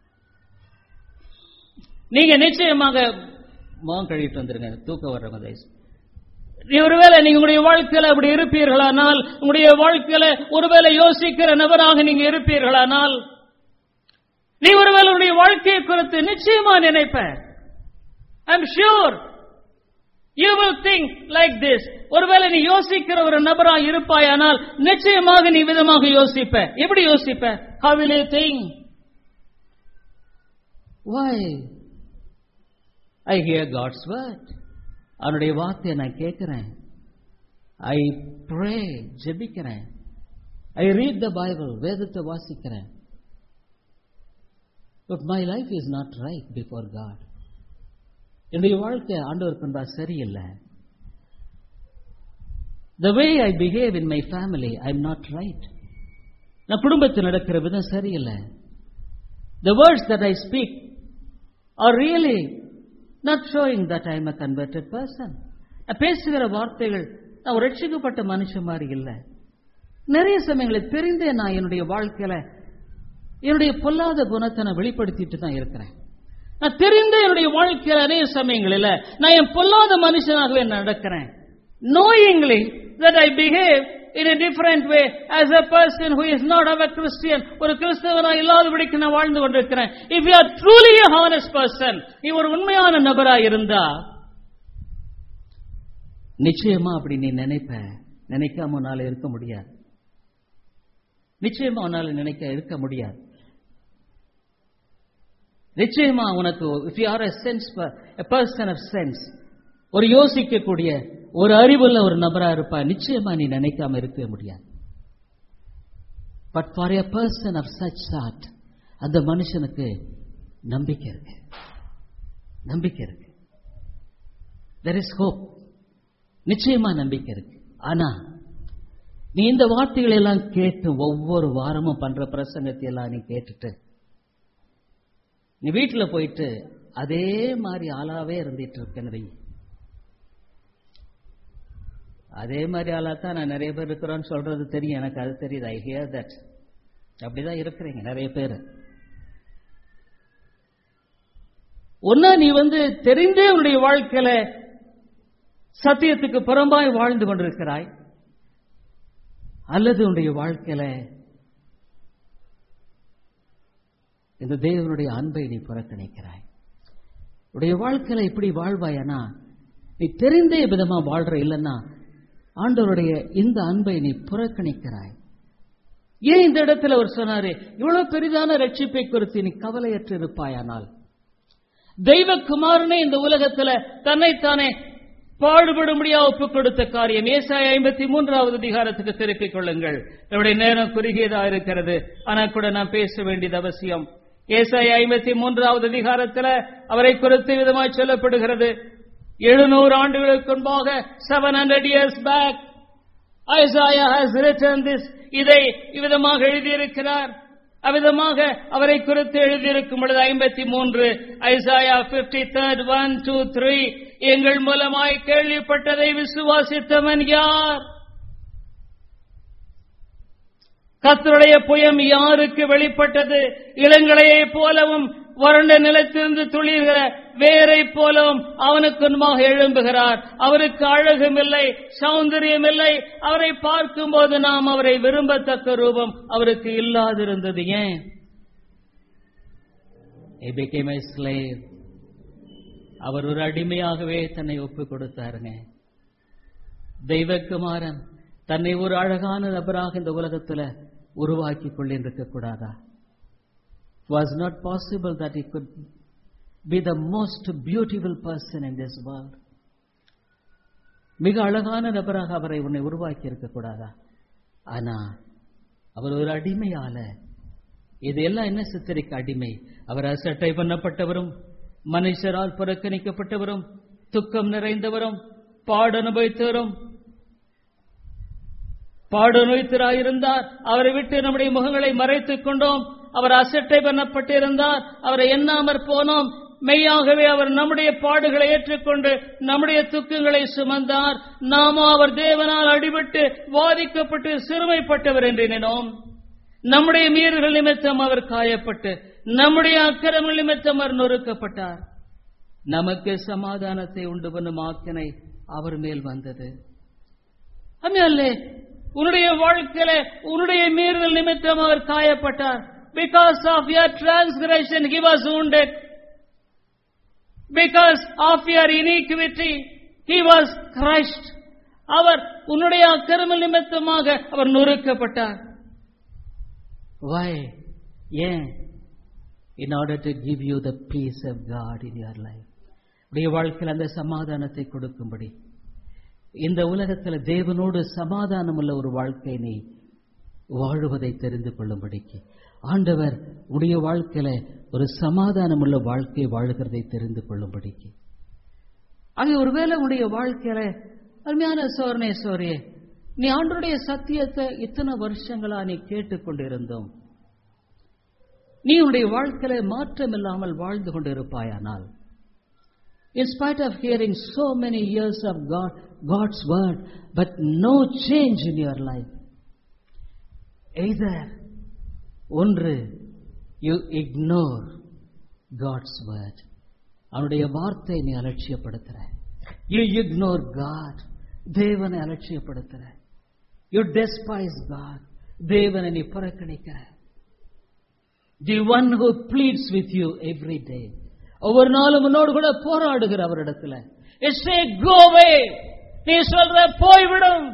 நீங்க நிச்சயமாக முகம் கழிட்டு வந்துருங்க தூக்கம் வர்றவங்க தயவு நீ ஒருவேளை நீங்க உங்களுடைய வாழ்க்கையில அப்படி இருப்பீர்களானால் உங்களுடைய வாழ்க்கையில ஒருவேளை யோசிக்கிற நபராக நீங்க இருப்பீர்களானால் நீ ஒருவேளை உன்னுடைய வாழ்க்கையை குறித்து நிச்சயமா நினைப்ப I'm sure you will think like this ஒருவேளை நீ யோசிக்கிற ஒரு நபரா இருப்பாயானால் நிச்சயமாக நீ விதமாக யோசிப்ப எப்படி யோசிப்ப how will you think why i hear god's word அவனுடைய வார்த்தையை நான் கேட்கிறேன் ஐ ப்ரே ஜெபிக்கிறேன் ஐ ரீட் த பைபிள் வேதத்தை வாசிக்கிறேன் but my life is not right before God என்னுடைய வாழ்க்கை ஆண்டவருக்கு முன்பா சரியில்லை the way I behave in my family I am not right நான் குடும்பத்தில் நடக்கிற விதம் சரியில்லை the words that I speak are really not showing that I am a converted person நான் பேசுகிற வார்த்தைகள் நான் ஒரு ரட்சிக்கப்பட்ட மனுஷன் மாதிரி இல்லை நிறைய சமயங்களில் தெரிந்தே நான் என்னுடைய வாழ்க்கையில என்னுடைய பொல்லாத குணத்தை நான் வெளிப்படுத்திட்டு தான் இருக்கிறேன் நான் தெரிந்த என்னுடைய வாழ்க்கையில் அநேக சமயங்களில் நான் என் பொல்லாத மனுஷனாகவே நடக்கிறேன் knowingly that I behave in a different way as a person who is not of a Christian ஒரு கிறிஸ்தவனா இல்லாதபடிக்கு நான் வாழ்ந்து கொண்டிருக்கிறேன் if you are truly a honest person நீ ஒரு உண்மையான நபரா இருந்தா நிச்சயமா அப்படி நீ நினைப்ப நினைக்காம உன்னால இருக்க முடியாது நிச்சயமா உன்னால நினைக்க இருக்க முடியாது நிச்சயமா உனக்கு if you are a sense person of sense ஒரு யோசிக்கக்கூடிய ஒரு அறிவுள்ள ஒரு நபரா இருப்பா நிச்சயமா நீ நினைக்காம இருக்கவே முடியாது but for a person of such sort அந்த மனுஷனுக்கு நம்பிக்கை இருக்கு நம்பிக்கை இருக்கு தெர் இஸ் ஹோப் நிச்சயமா நம்பிக்கை இருக்கு ஆனா நீ இந்த வார்த்தைகளை எல்லாம் கேட்டு ஒவ்வொரு வாரமும் பண்ற பிரசங்கத்தை எல்லாம் நீ கேட்டுட்டு நீ வீட்டுல போயிட்டு அதே மாதிரி ஆளாவே இருந்துட்டு இருக்கேன்னு வை அதே மாதிரி ஆளா தான் நான் நிறைய பேர் இருக்கிறோன்னு சொல்றது தெரியும் எனக்கு அது தெரியுது ஐ ஹியர் தட் அப்படிதான் இருக்கிறீங்க நிறைய பேர் ஒன்னா நீ வந்து தெரிந்தே உன்னுடைய வாழ்க்கையில சத்தியத்துக்கு புறம்பாய் வாழ்ந்து கொண்டிருக்கிறாய் அல்லது உன்னுடைய வாழ்க்கையில இந்த தேவனுடைய அன்பை நீ புறக்கணிக்கிறாய் உடைய வாழ்க்கையில இப்படி வாழ்வாயனா நீ தெரிந்தே விதமா வாழ்ற இல்லைன்னா ஆண்டவருடைய இந்த அன்பை நீ புறக்கணிக்கிறாய் ஏன் இந்த இடத்துல அவர் சொன்னாரு இவ்வளவு பெரிதான ரட்சிப்பை குறித்து நீ கவலையற்று இருப்பாயானால் தெய்வகுமாரனே இந்த உலகத்துல தன்னைத்தானே பாடுபடும்படியா ஒப்புக் கொடுத்த காரியம் ஏசாய ஐம்பத்தி மூன்றாவது அதிகாரத்துக்கு திருப்பிக் கொள்ளுங்கள் என்னுடைய நேரம் குறுகியதா இருக்கிறது ஆனா கூட நான் பேச வேண்டியது அவசியம் ஏசாய ஐம்பத்தி மூன்றாவது அதிகாரத்தில் அவரை குறித்து விதமாய் சொல்லப்படுகிறது எழுநூறு ஆண்டுகளுக்கு முன்பாக seven hundred years back Isaiah has written this இதை இவ்விதமாக எழுதியிருக்கிறார் அவ்விதமாக அவரை குறித்து எழுதியிருக்கும் பொழுது ஐம்பத்தி மூன்று Isaiah fifty third one two three எங்கள் மூலமாய் கேள்விப்பட்டதை விசுவாசித்தவன் யார் கத்தருடைய புயம் யாருக்கு வெளிப்பட்டது இளங்கலையை போலவும் வறண்ட நிலத்திலிருந்து துளிர்கிற வேரை போலவும் அவனுக்கு முன்பாக எழும்புகிறார் அவருக்கு அழகும் இல்லை சௌந்தரியம் இல்லை அவரை பார்க்கும்போது நாம் அவரை விரும்பத்தக்க ரூபம் அவருக்கு இல்லாதிருந்தது ஏன் He became a slave. அவர் ஒரு அடிமையாகவே தன்னை ஒப்பு கொடுத்தாருங்க தெய்வக்குமாரன் தன்னை ஒரு அழகான நபராக இந்த உலகத்துல உருவாக்கி கொண்டிருக்க கூடாதா was not possible that he could be the most beautiful person in this world மிக அழகான நபராக அவரை உன்னை உருவாக்கி இருக்க கூடாதா ஆனா அவர் ஒரு அடிமையால இது எல்லாம் என்ன சித்தரிக்க அடிமை அவர் அசட்டை பண்ணப்பட்டவரும் மனுஷரால் புறக்கணிக்கப்பட்டவரும் துக்கம் நிறைந்தவரும் பாடு அனுபவித்தவரும் பாடு அனுபவித்தராயிருந்தார் அவரை விட்டு நம்முடைய முகங்களை மறைத்துக் கொண்டோம் அவர் அசட்டை பண்ணப்பட்டிருந்தார் அவரை எண்ணாமற் போனோம் மெய்யாகவே அவர் நம்முடைய பாடுகளை ஏற்றுக்கொண்டு நம்முடைய துக்கங்களை சுமந்தார் நாமோ அவர் தேவனால் அடிபட்டு வாதிக்கப்பட்டு சிறுமைப்பட்டவர் என்று எண்ணினோம் நம்முடைய மீறுகள் நிமித்தம் அவர் காயப்பட்டு நம்முடைய அக்கிரம நிமித்தம் அவர் நொறுக்கப்பட்டார் நமக்கு சமாதானத்தை உண்டு பண்ணும் ஆக்கினை அவர் மேல் வந்தது அம்மையல்லே உன்னுடைய வாழ்க்கையில உன்னுடைய மீறுதல் நிமித்தம் அவர் காயப்பட்டார் because of your transgression he was wounded because of your iniquity he was crushed அவர் உன்னுடைய அக்கிரம நிமித்தமாக அவர் நொறுக்கப்பட்டார் வை ஏன் in order to give you the peace of God in your life உடைய வாழ்க்கையில் அந்த சமாதானத்தை கொடுக்கும்படி இந்த உலகத்தில் தேவனோடு சமாதானம் உள்ள ஒரு வாழ்க்கை நீ வாழுவதை தெரிந்து கொள்ளும்படிக்கு ஆண்டவர் உடைய வாழ்க்கையில ஒரு சமாதானம் உள்ள வாழ்க்கை வாழுகிறதை தெரிந்து கொள்ளும்படிக்கு ஆகிய ஒருவேளை உடைய வாழ்க்கையில அருமையான சோர்னே சோரியே நீ ஆண்டருடைய சத்தியத்தை இத்தனை வருஷங்களா நீ கேட்டுக்கொண்டிருந்தோம் நீ உன்னுடைய வாழ்க்கையில மாற்றம் இல்லாமல் வாழ்ந்து கொண்டிருப்பாயானால் In spite of hearing so many years of God, God's word, but no change in your life. Either ஒன்று you ignore God's word. அவனுடைய வார்த்தை நீ அலட்சியப்படுத்துற you ignore God. தேவனை அலட்சியப்படுத்துற you despise God. தேவனை நீ புறக்கணிக்கிற the one who pleads with you every day. ஒவ்வொரு நாளும் உன்னோடு கூட போராடுகிற அவரிடத்துல சே கோவே நீ சொல்ற போய்விடும்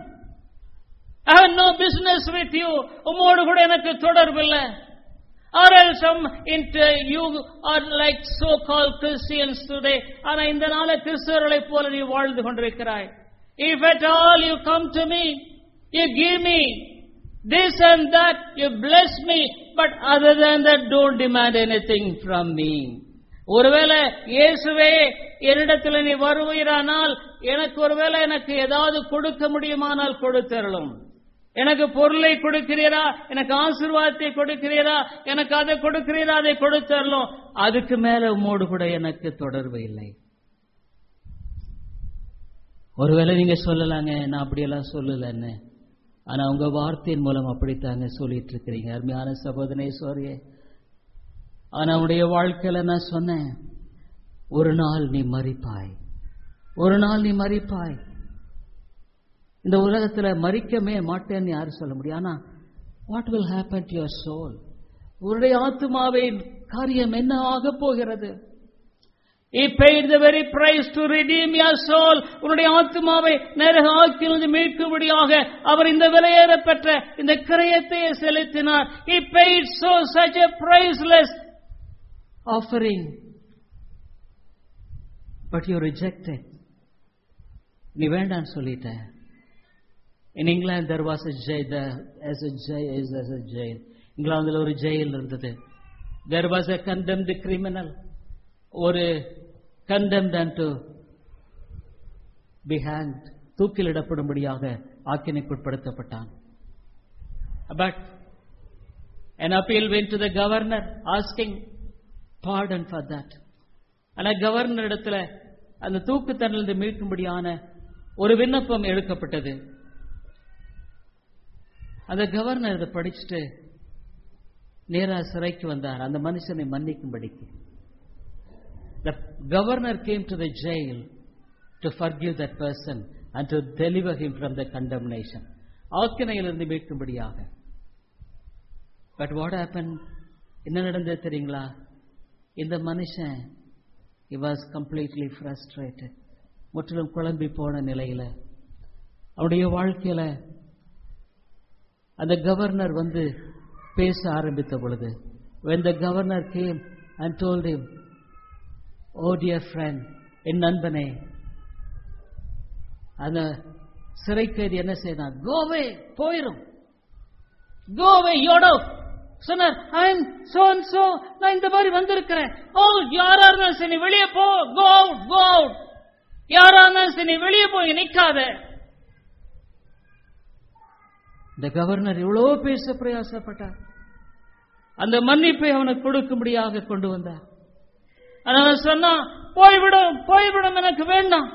I have no business with you. உம்மோடு கூட எனக்கு தொடர்பில்லை Or else some into you are like so-called Christians today. ஆனா இந்த நாள கிறிஸ்தவர்களைப் போல நீ வாழ்ந்து கொண்டிருக்கிறாய். If at all you come to me, you give me this and that, you bless me, but other than that, don't demand anything from me. ஒருவேளை இயேசுவே என்னிடத்தில் நீ வருவீரானால் எனக்கு ஒருவேளை எனக்கு ஏதாவது கொடுக்க முடியுமானால் கொடுத்தரலும் எனக்கு பொருளை கொடுக்கிறீரா எனக்கு ஆசீர்வாதத்தை கொடுக்கிறீரா எனக்கு அதை கொடுக்கிறீரா அதை கொடுத்தரலும் அதுக்கு மேல உம்மோடு கூட எனக்கு தொடர்பு இல்லை ஒருவேளை நீங்க சொல்லலாங்க நான் அப்படியெல்லாம் சொல்லலன்னு ஆனா உங்க வார்த்தையின் மூலம் அப்படித்தாங்க சொல்லிட்டு இருக்கிறீங்க அருமையான சகோதரே சோரியே ஆனா உடைய வாழ்க்கையில நான் சொன்னேன் ஒரு நாள் நீ மறிப்பாய் ஒரு நாள் நீ மறிப்பாய் இந்த உலகத்துல மறிக்கவே மாட்டேன்னு யாரும் சொல்ல முடியும் ஆனா what will happen to your soul உன்னுடைய ஆத்மாவின் காரியம் என்ன ஆக போகிறது He paid the very price to redeem your soul. உன்னுடைய ஆத்மாவை நரக ஆக்கிலிருந்து மீட்கும்படியாக அவர் இந்த விலையேற பெற்ற இந்த கிரயத்தை செலுத்தினார் He paid so such a priceless offering. But you rejected. நீ வேண்டான்னு சொல்லிட்ட In England there was a jail, there, as a jail, as a jail. இங்கிலாந்துல ஒரு ஜெயில் இருந்தது there was a condemned criminal ஒரு condemned unto be hanged தூக்கிலிடப்படும்படியாக ஆக்கினைக்குட்படுத்தப்பட்டான் but an appeal went to the governor asking pardon for that ஆனா governor இடத்துல அந்த தூக்கு தண்டலிருந்து மீட்கும்படியான ஒரு விண்ணப்பம் எடுக்கப்பட்டது அந்த கவர்னர் இதை படிச்சுட்டு நேரா சிறைக்கு வந்தார் அந்த மனுஷனை மன்னிக்கும்படிக்கு The governor came to the jail to forgive that person and to deliver him from the condemnation. ஆக்கினையிலிருந்து மீட்கும்படியாக பட் வாட் ஹேப்பன் என்ன நடந்தது தெரியுங்களா இந்த மனுஷன் he was completely frustrated முற்றிலும் குழம்பி போன நிலையில அவருடைய வாழ்க்கையில அந்த கவர்னர் வந்து பேச ஆரம்பித்த பொழுது when the governor came and told him oh dear friend என் நண்பனே அந்த சிறை கைதி என்ன செய்தான் கோவே போயிரும் கோவே யோடோ சொன்னார் ஐம் சோ அண்ட் சோ நான் இந்த மாதிரி வந்திருக்கிறேன் ஓ யாரா இருந்தாலும் சரி நீ வெளியே போ கோ அவுட் கோ அவுட் யாரா இருந்தாலும் சரி நீ வெளியே போய் நிக்காத இந்த கவர்னர் எவ்வளவு பேச பிரயாசப்பட்டார் அந்த மன்னிப்பை அவனுக்கு கொடுக்கும்படியாக கொண்டு வந்தார் ஆனா அவன் சொன்னான் போய்விடும் போய்விடும் எனக்கு வேண்டாம்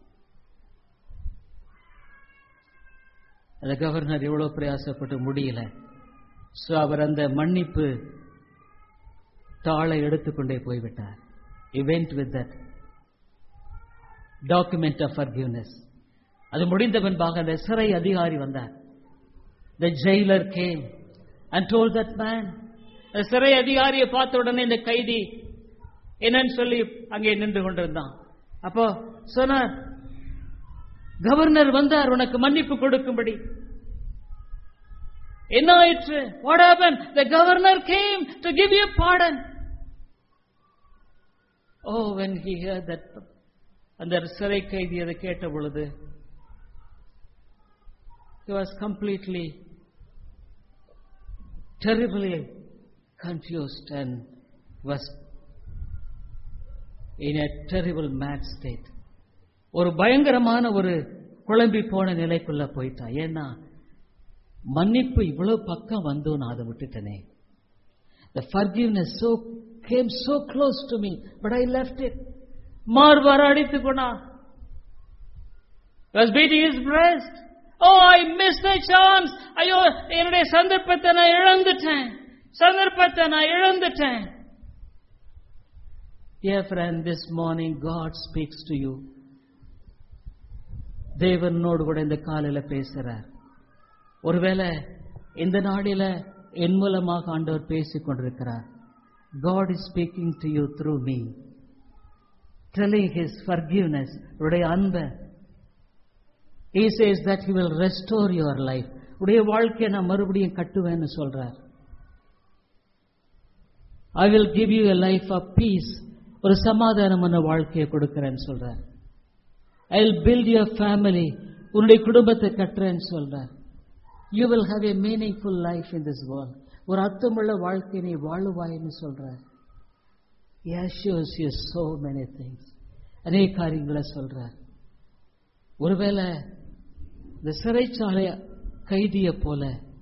அந்த கவர்னர் எவ்வளவு பிரயாசப்பட்டு முடியல சோ அவர் அந்த மன்னிப்பு தாளை எடுத்துக்கொண்டே போய்விட்டார் he went with that document of forgiveness அது முடிந்த பின்பாக அந்த சிறை அதிகாரி வந்தார் the jailer came and told that man சிறை அதிகாரியை பார்த்த உடனே இந்த கைதி என்னன்னு சொல்லி அங்கே நின்று கொண்டிருந்தான் அப்போ சொன்னார் கவர்னர் வந்தார் உனக்கு மன்னிப்பு கொடுக்கும்படி என்ன ஆயிற்று what happen the governor came to give you pardon oh when he hear that அந்த சிறை கைதி அதை கேட்ட பொழுது he was completely terribly confused and was in a terrible mad state ஒரு பயங்கரமான ஒரு குழம்பி போன நிலைக்குள்ள போயிட்டான் ஏன்னா மன்னிப்பு இவ்வளவு பக்கம் வந்தும் நான் அதை விட்டுட்டனே the forgiveness so came so close to me but I left it மார்பார அடித்துக் கொண்டான் was beating his breast oh I missed the chance ஐயோ என்னுடைய சந்தர்ப்பத்தை நான் இழந்துட்டேன் சந்தர்ப்பத்தை நான் இழந்துட்டேன் Dear friend, this morning God speaks to you. தேவனோடு கூட இந்த காலையில பேசுறார் ஒருவேளை இந்த நாளில என் மூலமாக ஆண்டவர் பேசிக் கொண்டிருக்கிறார் God is speaking to you through me. Telling His forgiveness, உடைய அன்பை He says that He will restore your life. உடைய வாழ்க்கையை நான் மறுபடியும் கட்டுவேன்னு சொல்றார் I will give you a life of peace. ஒரு சமாதானமான வாழ்க்கையை கொடுக்கிறேன்னு சொல்றார் I will build your family உன்னுடைய குடும்பத்தை கட்டுறேன்னு சொல்றார் you will have a meaningful life in this world ஒரு அர்த்தமுள்ள வாழ்க்கை நீ வாழுவாயின்னு சொல்றார் shows you so many things அநேக காரியங்களை சொல்றார் ஒருவேளை இந்த சிறைச்சாலை கைதிய போல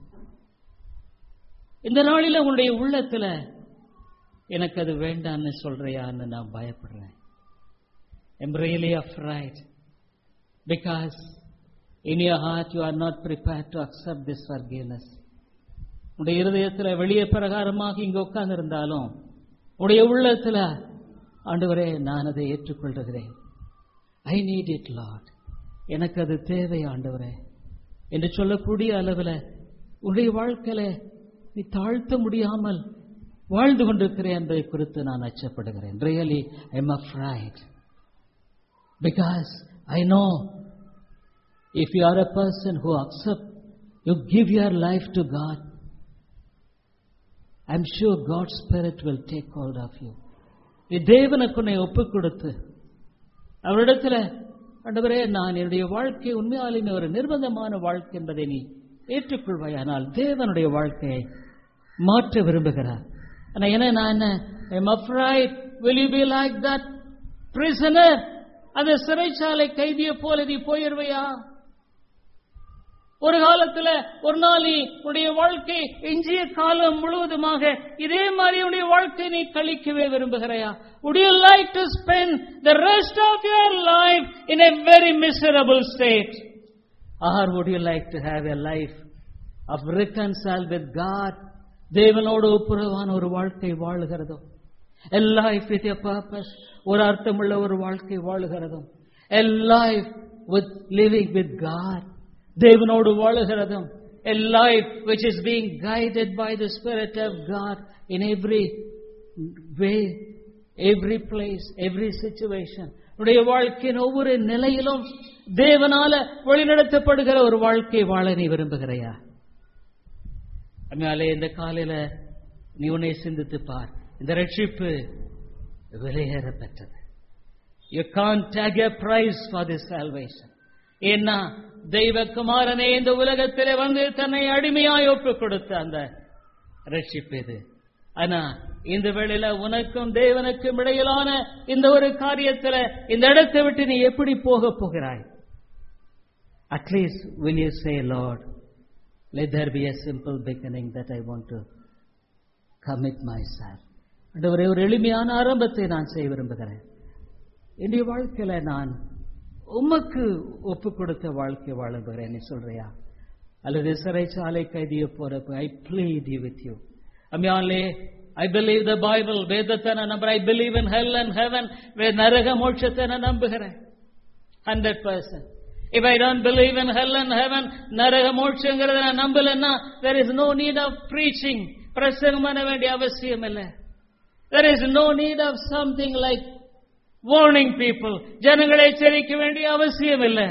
இந்த நாளில உன்னுடைய உள்ளத்துல எனக்கு அது வேண்டான்னு சொல்றியான்னு நான் பயப்படுறேன் I'm really afraid because in your heart you are not prepared to accept this forgiveness உடைய இருதயத்துல வெளியே பிரகாரமாக இங்க உட்கார்ந்து இருந்தாலும் உடைய உள்ளத்துல ஆண்டவரே நான் அதை ஏற்றுக்கொள்கிறேன் ஐ நீட் இட் லாட் எனக்கு அது தேவை ஆண்டவரே என்று சொல்லக்கூடிய அளவில் உன்னுடைய வாழ்க்கையில நீ தாழ்த்த முடியாமல் வாழ்ந்து கொண்டிருக்கிறேன் என்பதை குறித்து நான் அச்சப்படுகிறேன் really I am afraid because I know if you are a person who accept, you give your life to God, I'm sure God's Spirit will take hold of you. நீ தேவனுக்கு உன்னை ஒப்புக் கொடுத்து அவரிடத்துல ஆண்டவரே நான் என்னுடைய வாழ்க்கை உண்மையாலுமே ஒரு நிர்பந்தமான வாழ்க்கை என்பதை நீ ஏற்றுக்கொள்வாயானால் தேவனுடைய வாழ்க்கையை மாற்ற விரும்புகிறார் ஆனா என்ன நான் என்ன I'm afraid will you be like that prisoner அந்த சிறைச்சாலை கைதியை போல நீ போயிருவையா ஒரு காலத்துல ஒரு நாள் நீ உன்னுடைய வாழ்க்கை எஞ்சிய காலம் முழுவதுமாக இதே மாதிரி உன்னுடைய வாழ்க்கை நீ கழிக்கவே விரும்புகிறாயா would you like to spend the rest of your life in a very miserable state or would you like to have a life of reconcile with god தேவனோடு ஒப்புரவான ஒரு வாழ்க்கை வாழுகிறதும் a life with a purpose ஒரு அர்த்தமுள்ள ஒரு வாழ்க்கை வாழுகிறதும் a life with living with god தேவனோடு வாழுகிறதும் a life which is being guided by the spirit of god in every way every place every situation உடைய வாழ்க்கையின் ஒவ்வொரு நிலையிலும் தேவனால வழிநடத்தப்படுகிற ஒரு வாழ்க்கை வாழ நீ விரும்புகிறையா அதனாலே இந்த காலையில நீ உன்னை சிந்தித்து பார் இந்த ரட்சிப்பு விலையேற பெற்றது you can't take a price for this salvation ஏன்னா தெய்வ குமாரனே இந்த உலகத்திலே வந்து தன்னை அடிமையாய் ஒப்பு கொடுத்த அந்த ரட்சிப்பு இது ஆனா இந்த வேளையில உனக்கும் தேவனுக்கும் இடையிலான இந்த ஒரு காரியத்துல இந்த இடத்தை விட்டு நீ எப்படி போக போகிறாய் at least will you say lord let there be a simple beginning that i want to commit myself ஆண்டவரே ஒரு எளிமையான ஆரம்பத்தை நான் செய்ய விரும்புகிறேன் என்னுடைய வாழ்க்கையில நான் உமக்கு ஒப்பு கொடுத்த வாழ்க்கை வாழுகிறேன் நீ சொல்றியா அல்லது சிறைச்சாலை கைதியை போறப்ப I plead you with you அம்யாலே ஐ பிலீவ் த பைபிள் வேதத்தை நான் நம்புறேன் I believe in hell and heaven வே நரக மோட்சத்தை நான் நம்புகிறேன் hundred percent if I don't believe in hell and heaven நரக மோட்சங்கிறத நான் நம்பலன்னா there is no need of preaching பிரசங்கம் பண்ண வேண்டிய அவசியம் இல்லை there is no need of something like warning people ஜனங்களை எச்சரிக்க வேண்டிய அவசியம் இல்லை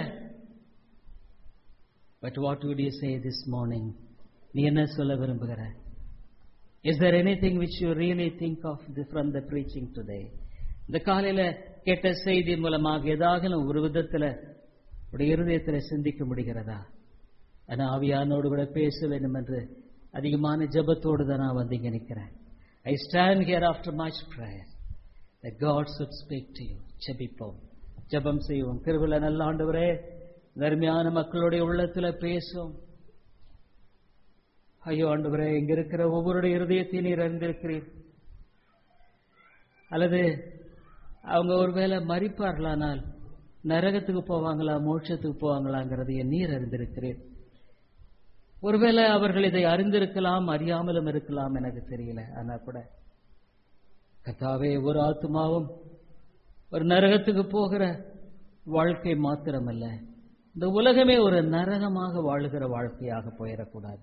but what would you say this morning நீ என்ன சொல்ல விரும்புகிற is there anything which you really think of the- from the preaching today இந்த காலையில கேட்ட செய்தி மூலமாக ஏதாவது ஒரு விதத்துல உடைய இருதயத்துல சிந்திக்க முடிகிறதா ஆனா ஆவியானோடு கூட பேச வேண்டும் என்று அதிகமான ஜெபத்தோடு தான் நான் வந்து இங்க நிக்கிறேன் I stand here after much prayer that God should speak to you ஜெபிப்போம் ஜெபம் செய்வோம் கிருபையில நல்ல ஆண்டவரே தர்மியான மக்களுடைய உள்ளத்துல பேசும் ஐயோ ஆண்டவரே இங்க இருக்கிற ஒவ்வொருடைய இருதயத்தை நீர் அறிந்திருக்கிறீர் அல்லது அவங்க ஒருவேளை மறிப்பார்களானால் நரகத்துக்கு போவாங்களா மோட்சத்துக்கு போவாங்களாங்கிறதைய நீர் அறிந்திருக்கிறீர் ஒருவேளை அவர்கள் இதை அறிந்திருக்கலாம் அறியாமலும் இருக்கலாம் எனக்கு தெரியல ஆனா கூட கத்தாவே ஒரு ஆத்மாவும் ஒரு நரகத்துக்கு போகிற வாழ்க்கை மாத்திரமல்ல இந்த உலகமே ஒரு நரகமாக வாழுகிற வாழ்க்கையாக போயிடக்கூடாது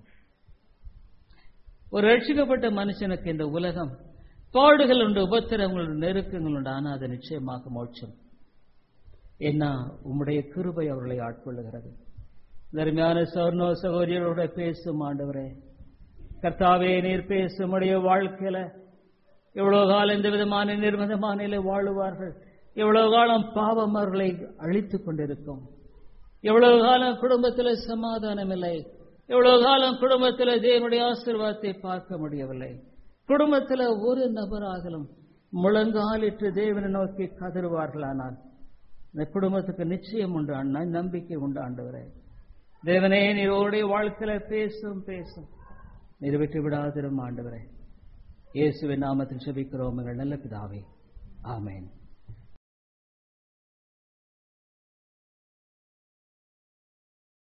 ஒரு ரட்சிக்கப்பட்ட மனுஷனுக்கு இந்த உலகம் பாடுகள் உண்டு உபத்திரங்கள் உண்டு நெருக்கங்கள் உண்டு ஆனால் அது நிச்சயமாக மோட்சம் என்ன உம்முடைய கிருபை அவர்களை ஆட்கொள்ளுகிறது தர்மியான சௌர்ணோ சகோதரிகளோட பேசும் ஆண்டவரே கர்த்தாவே நீர் பேசும் உடைய வாழ்க்கையில எவ்வளவு காலம் இந்த விதமான நிர்பந்தமான நிலை வாழுவார்கள் எவ்வளவு காலம் பாவம் அவர்களை அழித்துக் கொண்டிருக்கும் எவ்வளவு காலம் குடும்பத்தில் சமாதானம் இல்லை எவ்வளவு காலம் குடும்பத்தில் தேவனுடைய ஆசீர்வாதத்தை பார்க்க முடியவில்லை குடும்பத்தில் ஒரு நபராகலும் முழங்காலிட்டு தேவனை நோக்கி கதறுவார்களானால் இந்த குடும்பத்துக்கு நிச்சயம் உண்டு அண்ணா நம்பிக்கை உண்டு ஆண்டவரே தேவனே நீரோடைய வாழ்க்கையில பேசும் பேசும் நீர் விட்டு விடாதிரும் ஆண்டவரே இயேசுவின் நாமத்தில் செபிக்கிறோம் எங்கள் நல்ல பிதாவே ஆமென்